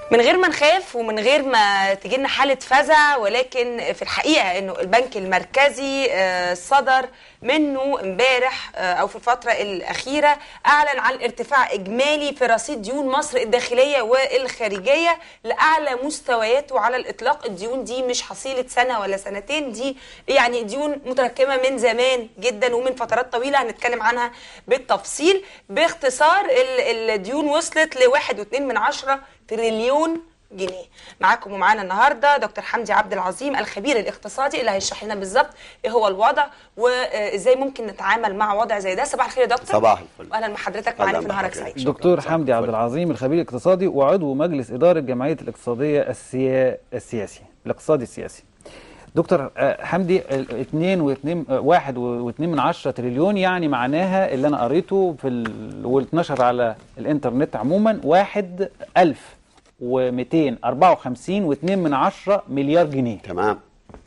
من غير ما نخاف ومن غير ما تجي لنا حاله فزع ولكن في الحقيقه انه البنك المركزي آه، صدر منه امبارح آه، او في الفتره الاخيره اعلن عن ارتفاع اجمالي في رصيد ديون مصر الداخليه والخارجيه لاعلى مستوياته على الاطلاق الديون دي مش حصيله سنه ولا سنتين دي يعني ديون متراكمه من زمان جدا ومن فترات طويله هنتكلم عنها بالتفصيل باختصار ال- الديون وصلت لواحد واتنين من عشرة تريليون جنيه معاكم ومعانا النهارده دكتور حمدي عبد العظيم الخبير الاقتصادي اللي هيشرح لنا بالظبط ايه هو الوضع وازاي ممكن نتعامل مع وضع زي ده صباح الخير يا دكتور صباح الفل. واهلا بحضرتك معانا أهلاً في نهارك بحضرتك. سعيد دكتور شكراً. حمدي عبد الفل. العظيم الخبير الاقتصادي وعضو مجلس إدارة جمعية الاقتصادية السيا... السياسي الاقتصادي السياسي دكتور آه، حمدي ال- اتنين واتنين آه، واحد و- واتنين من عشرة تريليون يعني معناها اللي أنا قريته في ال... واتنشر على الإنترنت عموما واحد ألف ومئتين أربعة وخمسين واتنين من عشرة مليار جنيه تمام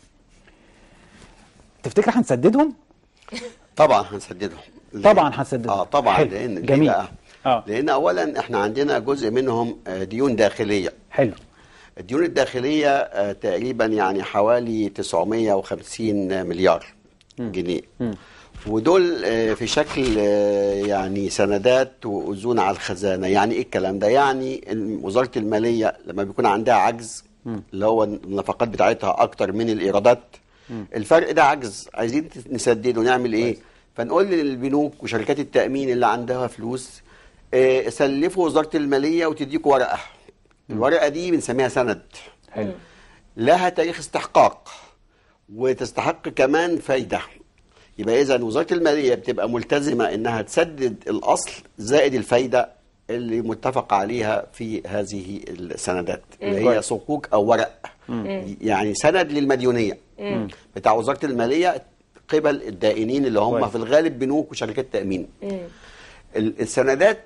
تفتكر هنسددهم؟ طبعا هنسددهم ليه؟ طبعا هنسددهم. اه طبعا حلو. لان ليه جميل. بقى؟ آه. لان اولا احنا عندنا جزء منهم آه، ديون داخليه حلو الديون الداخليه آه، تقريبا يعني حوالي 950 مليار جنيه ودول آه، في شكل آه، يعني سندات واذون على الخزانه يعني ايه الكلام ده يعني إن وزاره الماليه لما بيكون عندها عجز اللي هو النفقات بتاعتها اكتر من الايرادات الفرق ده عجز عايزين نسدده نعمل ايه فنقول للبنوك وشركات التامين اللي عندها فلوس آه، سلفوا وزاره الماليه وتديكوا ورقه الورقه دي بنسميها سند حلو لها تاريخ استحقاق وتستحق كمان فايده يبقى اذا وزاره الماليه بتبقى ملتزمه انها تسدد الاصل زائد الفايده اللي متفق عليها في هذه السندات اللي هي كويس. صكوك او ورق يعني سند للمديونيه بتاع وزاره الماليه قبل الدائنين اللي هم كويس. في الغالب بنوك وشركات تامين ال- السندات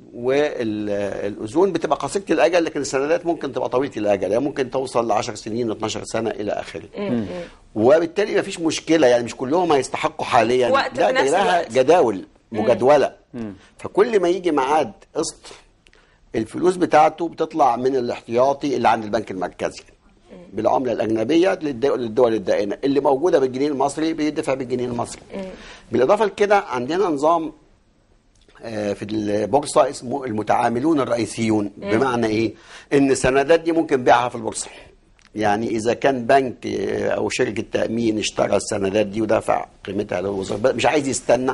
والاذون بتبقى قصيره الاجل لكن السندات ممكن تبقى طويله الاجل يعني ممكن توصل ل 10 سنين 12 سنه الى اخره وبالتالي ما فيش مشكله يعني مش كلهم هيستحقوا حاليا وقت لا في ده نفس لها الوقت. جداول مجدوله فكل ما يجي ميعاد قسط الفلوس بتاعته بتطلع من الاحتياطي اللي عند البنك المركزي بالعمله الاجنبيه للد- للدول الدائنه اللي موجوده بالجنيه المصري بيدفع بالجنيه المصري بالاضافه لكده عندنا نظام آه، في البورصه اسمه المتعاملون الرئيسيون بمعنى ايه ان السندات دي ممكن بيعها في البورصه يعني اذا كان بنك آه، او شركه تامين اشترى السندات دي ودفع قيمتها للوزاره مش عايز يستنى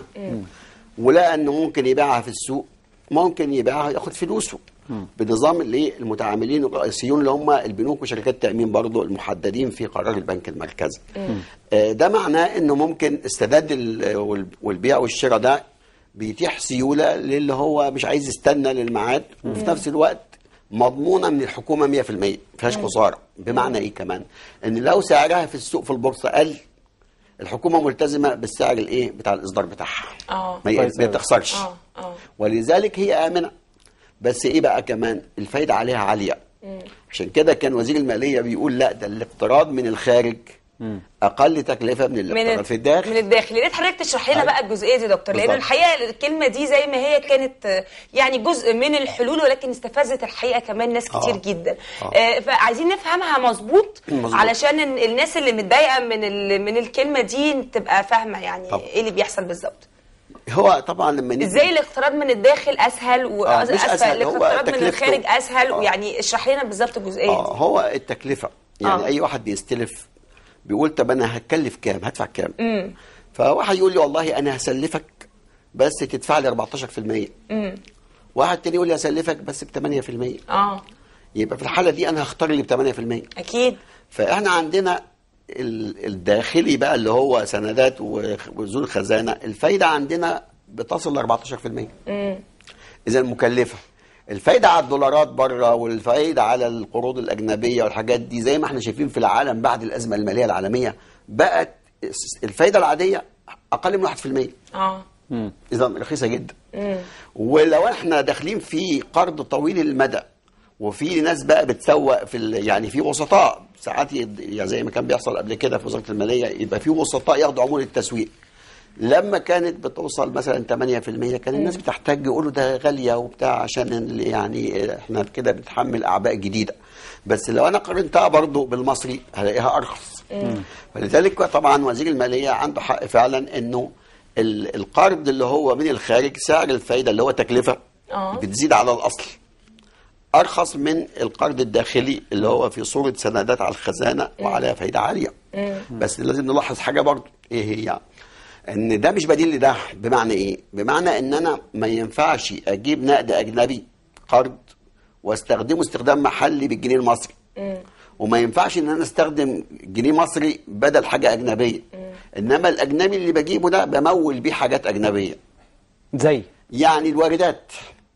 ولقى انه ممكن يبيعها في السوق ممكن يبيعها ياخد فلوسه بنظام الايه المتعاملين الرئيسيون اللي هم البنوك وشركات التامين برضو المحددين في قرار البنك المركزي آه، ده معناه انه ممكن السداد ال- وال- والبيع والشراء ده بيتيح سيوله للي هو مش عايز يستنى للميعاد وفي نفس الوقت مضمونه من الحكومه 100% ما فيهاش خساره بمعنى ايه كمان ان لو سعرها في السوق في البورصه قل الحكومه ملتزمه بالسعر الايه بتاع الاصدار بتاعها اه ما ي- كويس ما أوي. تخسرش اه اه ولذلك هي آمنة بس إيه بقى كمان الفايدة عليها عالية عشان كده كان وزير المالية بيقول لا ده الاقتراض من الخارج أقل تكلفة من من الاقتراض ال- في الداخل من الداخل يا ريت حضرتك تشرح لنا أيوة. بقى الجزئيه دي يا دكتور لان بالظبط. الحقيقه الكلمه دي زي ما هي كانت آه، يعني جزء من الحلول ولكن استفزت الحقيقه كمان ناس كتير آه. جدا آه. آه، فعايزين نفهمها مظبوط مظبوط. علشان ال- الناس اللي متضايقه من ال- من الكلمه دي تبقى فاهمه يعني طبعا. ايه اللي بيحصل بالظبط هو طبعا لما نيجي ازاي الاقتراض من الداخل اسهل آه، مش واسفل أسهل، هو الاقتراض من تكلفته. الخارج اسهل آه. ويعني اشرح لنا بالظبط الجزئيه آه دي هو التكلفة يعني آه. أي واحد بيستلف بيقول طب أنا هتكلف كام هدفع كام فواحد يقول لي والله أنا هسلفك بس تدفع لي 14% واحد تاني يقول لي هسلفك بس ب 8% اه يبقى في الحالة دي أنا هختار اللي ب 8% اكيد فاحنا عندنا ال- الداخلي بقى اللي هو سندات وذو خزانه الفايده عندنا بتصل ل 14% اذا مكلفه الفايده على الدولارات بره والفايده على القروض الاجنبيه والحاجات دي زي ما احنا شايفين في العالم بعد الازمه الماليه العالميه بقت الفايده العاديه اقل من 1% اه اذا رخيصه جدا ولو احنا داخلين في قرض طويل المدى وفي ناس بقى بتسوق في ال- يعني في وسطاء ساعات يد- يعني زي ما كان بيحصل قبل كده في وزاره الماليه يبقى في وسطاء ياخدوا عمول التسويق لما كانت بتوصل مثلا 8% كان الناس بتحتاج يقولوا ده غاليه وبتاع عشان ال- يعني احنا كده بنتحمل اعباء جديده بس لو انا قارنتها برضو بالمصري هلاقيها ارخص فلذلك طبعا وزير الماليه عنده حق فعلا انه ال- القرض اللي هو من الخارج سعر الفايده اللي هو تكلفه آه. بتزيد على الاصل ارخص من القرض الداخلي اللي هو في صوره سندات على الخزانه وعليها فايده عاليه بس لازم نلاحظ حاجه برضو ايه هي ان ده مش بديل لده بمعنى ايه بمعنى ان انا ما ينفعش اجيب نقد اجنبي قرض واستخدمه استخدام محلي بالجنيه المصري وما ينفعش ان انا استخدم جنيه مصري بدل حاجه اجنبيه انما الاجنبي اللي بجيبه ده بمول بيه حاجات اجنبيه زي يعني الواردات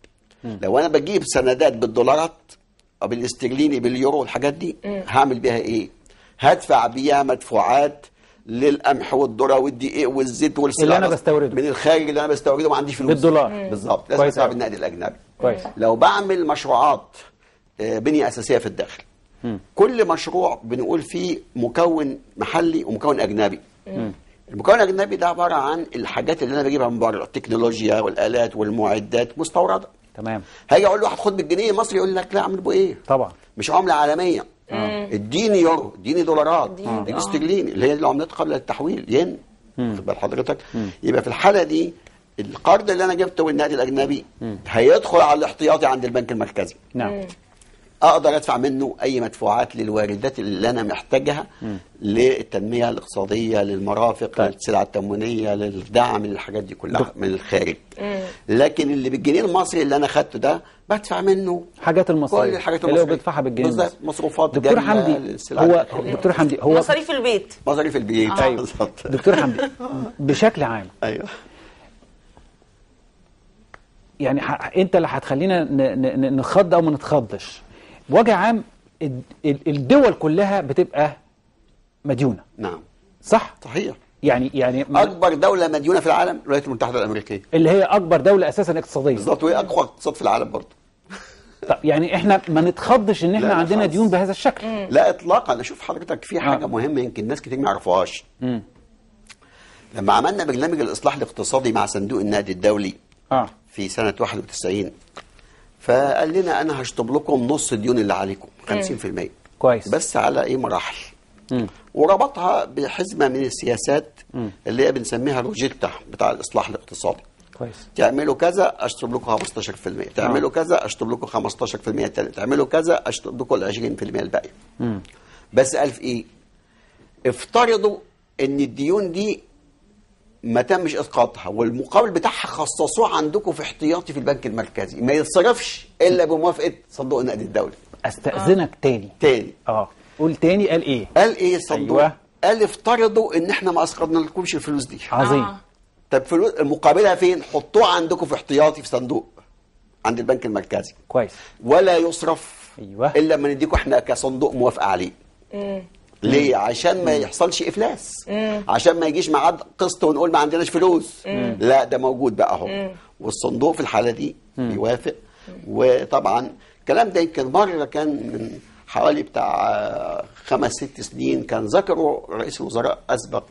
لو انا بجيب سندات بالدولارات او بالاسترليني باليورو الحاجات دي هعمل بيها ايه هدفع بيها مدفوعات للقمح والذره والدقيق والزيت والسلع اللي أنا بس- بستورده. من الخارج اللي انا بستورده ما عنديش فلوس بالدولار. بالظبط لازم كويس ادفع أوي. بالنقد الاجنبي كويس لو بعمل مشروعات آه، بنية أساسية في الداخل كل مشروع بنقول فيه مكون محلي ومكون أجنبي المكون الأجنبي ده عبارة عن الحاجات اللي أنا بجيبها من بره التكنولوجيا والآلات والمعدات مستوردة تمام هاجي أقول له هتاخد بالجنيه المصري يقول لك لا أعمل بيه إيه طبعا مش عملة عالمية اديني يورو اديني دولارات اديني- اديني آه. استرليني اللي هي العملات قبل التحويل ين واخد بال حضرتك يبقى في الحالة دي القرض اللي انا جبته والنقد الاجنبي هيدخل على الاحتياطي عند البنك المركزي نعم اقدر ادفع منه اي مدفوعات للواردات اللي انا محتاجها للتنميه الاقتصاديه للمرافق طيب. للسلع التموينيه للدعم للحاجات دي كلها من الخارج لكن اللي بالجنيه المصري اللي انا خدته ده بدفع منه حاجات المصرية كل الحاجات اللي هو المصرية بيدفعها بالجنيه بالظبط المصري. مصروفات دكتور جارية حمدي للسلع هو الداخلية. دكتور حمدي هو مصاريف البيت مصاريف البيت أيوة. بالظبط دكتور حمدي بشكل عام ايوه يعني ح... انت اللي هتخلينا ن... ن... نخض او ما نتخضش بوجه عام ال- ال- الدول كلها بتبقى مديونه نعم صح صحيح يعني يعني م- اكبر دوله مديونه في العالم الولايات المتحده الامريكيه اللي هي اكبر دوله اساسا اقتصاديه بالظبط وهي اقوى اقتصاد في العالم برضه طب يعني احنا ما نتخضش ان احنا لا، عندنا خالص. ديون بهذا الشكل لا اطلاقا اشوف حضرتك في حاجه آه. مهمه يمكن ناس كتير ما يعرفوهاش مم. لما عملنا برنامج الاصلاح الاقتصادي مع صندوق النقد الدولي اه في سنه 91 فقال لنا انا هشطب لكم نص الديون اللي عليكم 50% كويس بس على ايه مراحل مم. وربطها بحزمه من السياسات اللي هي بنسميها روجيتا بتاع الاصلاح الاقتصادي كويس تعملوا كذا اشطب لكم 15% تعملوا كذا اشطب لكم 15% تاني تعملوا كذا اشطب لكم ال 20% الباقيه مم. بس قال في ايه افترضوا ان الديون دي ما تمش اسقاطها والمقابل بتاعها خصصوه عندكم في احتياطي في البنك المركزي ما يتصرفش الا بموافقه صندوق النقد الدولي استاذنك تاني تاني اه قول تاني قال ايه قال ايه الصندوق أيوة. قال افترضوا ان احنا ما اسقطنا لكمش الفلوس دي عظيم آه. طب فلوس مقابلها فين حطوها عندكم في احتياطي في صندوق عند البنك المركزي كويس ولا يصرف أيوة. الا لما نديكم احنا كصندوق موافقه عليه ليه عشان ما يحصلش افلاس عشان ما يجيش ميعاد قسط ونقول ما عندناش فلوس لا ده موجود بقى اهو والصندوق في الحاله دي يوافق وطبعا الكلام ده يمكن مره كان من حوالي بتاع آه، خمس ست سنين كان ذكره رئيس الوزراء اسبق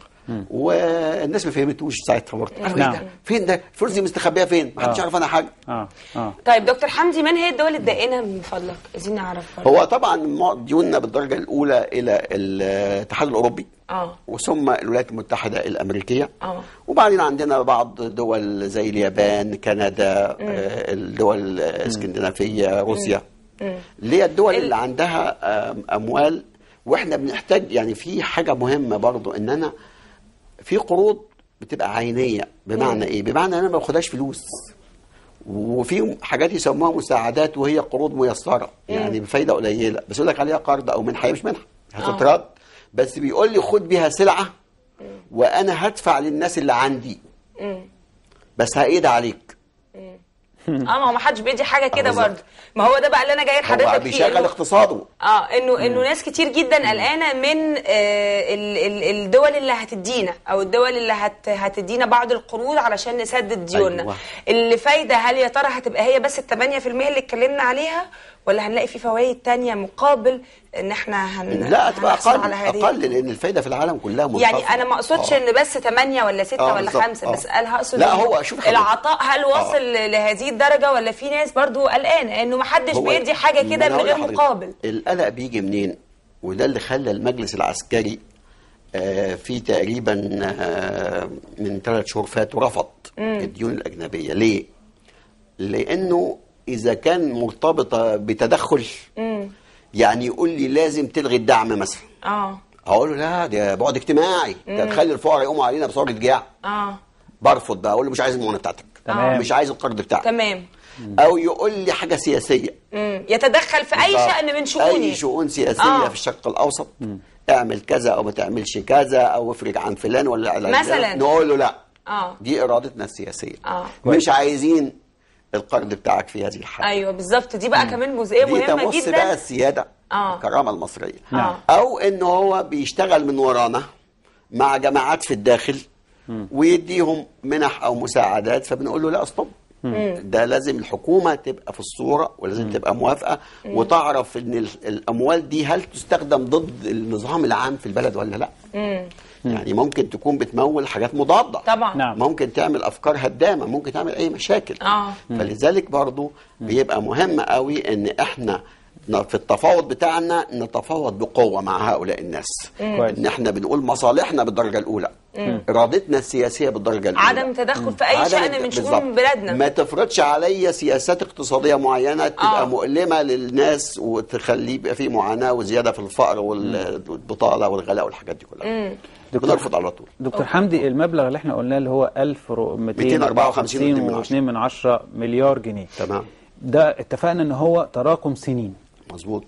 والناس ما فهمتوش ساعتها برضه قالوا ايه نعم. ده فين ده الفلوس دي مستخبيه فين ما حدش آه. يعرف عنها حاجه اه اه طيب دكتور حمدي من هي الدول الدائنه من فضلك عايزين نعرف برضه. هو طبعا مع- ديوننا بالدرجه الاولى الى الاتحاد الاوروبي اه وثم الولايات المتحده الامريكيه اه وبعدين عندنا بعض دول زي اليابان كندا آه، الدول الاسكندنافيه روسيا اللي هي الدول ال- اللي عندها آم، اموال واحنا بنحتاج يعني في حاجه مهمه برضو ان انا في قروض بتبقى عينيه بمعنى ايه بمعنى انا ما باخدهاش فلوس وفي حاجات يسموها مساعدات وهي قروض ميسره يعني بفايده قليله بس يقول لك عليها قرض او منحه هي مش منحه هتترد بس بيقول لي خد بيها سلعه وانا هدفع للناس اللي عندي بس هايد عليك اه ما هو ما حدش بيدي حاجه كده بالظبط. برضه ما هو ده بقى اللي انا جاي هو لحضرتك فيه بيشغل إنه- اقتصاده اه انه انه ناس كتير جدا قلقانه من آه ال- ال- الدول اللي هتدينا او الدول اللي هت هتدينا بعض القروض علشان نسدد ديوننا أيوة. اللي فايده هل يا ترى هتبقى هي بس ال 8% اللي اتكلمنا عليها ولا هنلاقي في فوائد تانية مقابل ان احنا هن لا تبقى هنحصل اقل على هذه اقل لان الفايده في العالم كلها منخفضه يعني انا ما اقصدش آه. ان بس 8 ولا 6 آه، ولا بالظبط. 5 آه. بس قال هقصد لا، إنه هو شوف حضرتك. العطاء هل وصل لهذه الدرجه ولا في ناس برضو قلقانه انه ما حدش هو- بيدي حاجه ما كده أنا من هقول غير لحضرتك، مقابل القلق بيجي منين وده اللي خلى المجلس العسكري آه، في تقريبا آه، من ثلاث شهور فاتوا رفض الديون الاجنبيه ليه؟ لانه اذا كان مرتبطه بتدخل يعني يقول لي لازم تلغي الدعم مثلا اه اقول له لا ده بعد اجتماعي ده تخلي الفقراء يقوموا علينا بثوره جياع اه برفض بقى اقول له مش عايز المعونه بتاعتك تمام. مش عايز القرض بتاعك تمام او يقول لي حاجه سياسيه مم. يتدخل في اي شأن من شؤوني اي شؤون سياسيه آه. آه. في الشرق الاوسط اعمل كذا او ما تعملش كذا او افرج عن فلان ولا على مثلاً. نقول له لا اه دي ارادتنا السياسيه آه. مش عايزين القرض بتاعك في هذه الحاله ايوه بالظبط دي بقى كمان جزئيه دي مهمه تمس جدا بقى السياده آه. الكرامه المصريه نعم. او ان هو بيشتغل من ورانا مع جماعات في الداخل ويديهم منح او مساعدات فبنقول له لا استوب ده لازم الحكومه تبقى في الصوره ولازم تبقى موافقه وتعرف ان ال- الاموال دي هل تستخدم ضد النظام العام في البلد ولا لا يعني ممكن تكون بتمول حاجات مضاده طبعا نعم. ممكن تعمل افكار هدامه ممكن تعمل اي مشاكل اه فلذلك برضو بيبقى مهم قوي ان احنا ن- في التفاوض بتاعنا نتفاوض بقوه مع هؤلاء الناس كويس. ان احنا بنقول مصالحنا بالدرجه الاولى ارادتنا السياسيه بالدرجه الاولى عدم تدخل في اي عدم شأن من بالظبط. شؤون بلادنا ما تفرضش عليا سياسات اقتصاديه معينه تبقى آه. آه. مؤلمه للناس وتخليه يبقى في معاناه وزياده في الفقر وال- والبطاله والغلاء والحاجات دي كلها دكتور- بنرفض على طول دكتور حمدي المبلغ اللي احنا قلناه اللي هو 254 1254 من 10 مليار جنيه تمام ده اتفقنا ان هو تراكم سنين مظبوط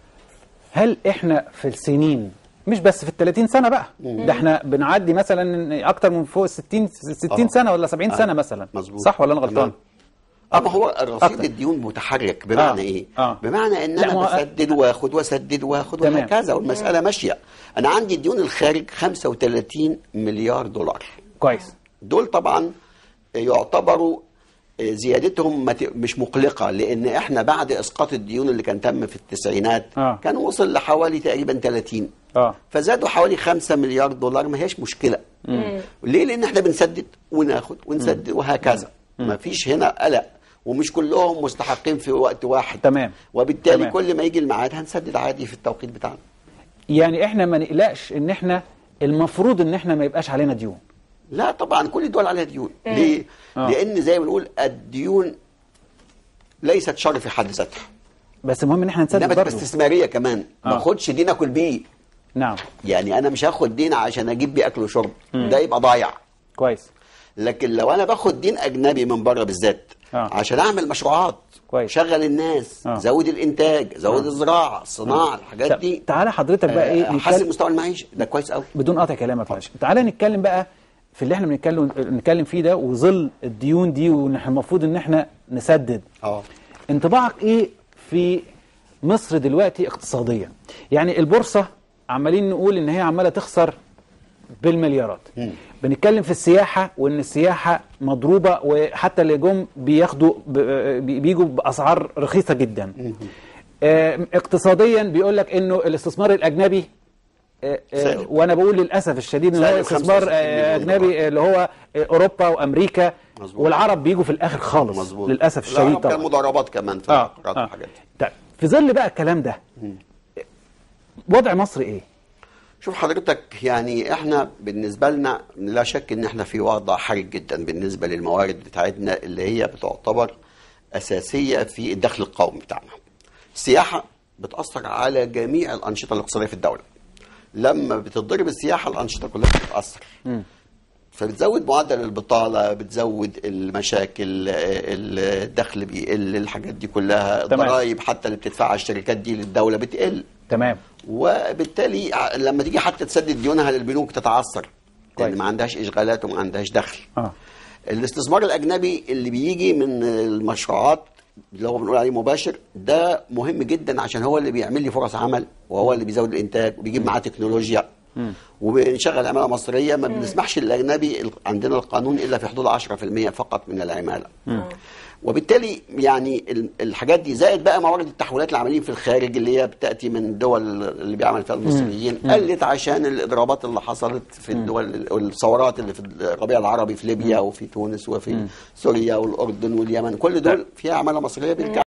هل احنا في السنين مش بس في ال 30 سنه بقى ده احنا بنعدي مثلا اكتر من فوق ال 60 60 آه. سنه ولا 70 سنه آه. مثلا مظبوط صح ولا انا غلطان تمام. اما هو رصيد أكتر. الديون متحرك بمعنى آه. ايه؟ آه. بمعنى ان لا، انا ما هو- بسدد واخد واسدد واخد تمام. وهكذا والمساله ماشيه انا عندي الديون الخارج 35 مليار دولار كويس دول طبعا يعتبروا زيادتهم ما ت- مش مقلقه لان احنا بعد اسقاط الديون اللي كان تم في التسعينات آه. كان وصل لحوالي تقريبا 30 اه فزادوا حوالي 5 مليار دولار ما هيش مشكله ليه لان احنا بنسدد وناخد ونسدد وهكذا ما فيش هنا قلق ومش كلهم مستحقين في وقت واحد تمام. وبالتالي تمام. كل ما يجي الميعاد هنسدد عادي في التوقيت بتاعنا يعني احنا ما نقلقش ان احنا المفروض ان احنا ما يبقاش علينا ديون لا طبعا كل الدول عليها ديون ليه آه. لان زي ما بنقول الديون ليست شر في حد ذاتها بس المهم ان احنا نسدد انما تبقى برضه استثماريه كمان ما آه. اخدش دين اكل بيه نعم يعني انا مش هاخد دين عشان اجيب بيه اكل وشرب ده يبقى ضايع كويس لكن لو انا باخد دين اجنبي من بره بالذات آه. عشان اعمل مشروعات كويس. شغل الناس آه. زود الانتاج زود الزراعه الصناعه الحاجات طب دي تعالى حضرتك بقى ايه آه، حسن نتكلم مستوى المعيشه ده كويس قوي بدون قطع كلامك معلش تعالى نتكلم بقى في اللي احنا بنتكلم نتكلم فيه ده وظل الديون دي وان احنا المفروض ان احنا نسدد اه انطباعك ايه في مصر دلوقتي اقتصاديا يعني البورصه عمالين نقول ان هي عماله تخسر بالمليارات بنتكلم في السياحه وان السياحه مضروبه وحتى اللي جم بياخدوا ب- بي- بيجوا باسعار رخيصه جدا آه، اقتصاديا بيقول لك انه الاستثمار الاجنبي آه، آه، سالب. وانا بقول للاسف الشديد ان هو سالب استثمار 65 آه، مليون اجنبي دولار. آه، اللي هو آه، اوروبا وامريكا مظبوط. والعرب بيجوا في الاخر خالص مظبوط للاسف لا، الشديد كان طبعا مضاربات كمان في اه العقارات اه والحاجات دي طيب في ظل بقى الكلام ده وضع مصر ايه؟ شوف حضرتك يعني احنا بالنسبه لنا لا شك ان احنا في وضع حرج جدا بالنسبه للموارد بتاعتنا اللي هي بتعتبر اساسيه في الدخل القومي بتاعنا. السياحه بتاثر على جميع الانشطه الاقتصاديه في الدوله. لما بتضرب السياحه الانشطه كلها بتتاثر. فبتزود معدل البطاله بتزود المشاكل ال- الدخل بيقل الحاجات دي كلها تمام. الضرائب حتى اللي بتدفعها الشركات دي للدوله بتقل تمام وبالتالي ع- لما تيجي حتى تسدد ديونها للبنوك تتعثر لان كويس. ما عندهاش اشغالات وما عندهاش دخل اه الاستثمار الاجنبي اللي بيجي من المشروعات اللي هو بنقول عليه مباشر ده مهم جدا عشان هو اللي بيعمل لي فرص عمل وهو اللي بيزود الانتاج وبيجيب معاه تكنولوجيا وبنشغل عماله مصريه ما بنسمحش للاجنبي ال- عندنا القانون الا في حدود 10% فقط من العماله وبالتالي يعني ال- الحاجات دي زائد بقى موارد التحويلات العاملين في الخارج اللي هي بتاتي من الدول اللي بيعمل فيها المصريين قلت عشان الاضرابات اللي حصلت في الدول والثورات اللي في الربيع العربي في ليبيا وفي تونس وفي سوريا والاردن واليمن كل دول فيها عماله مصريه بترجع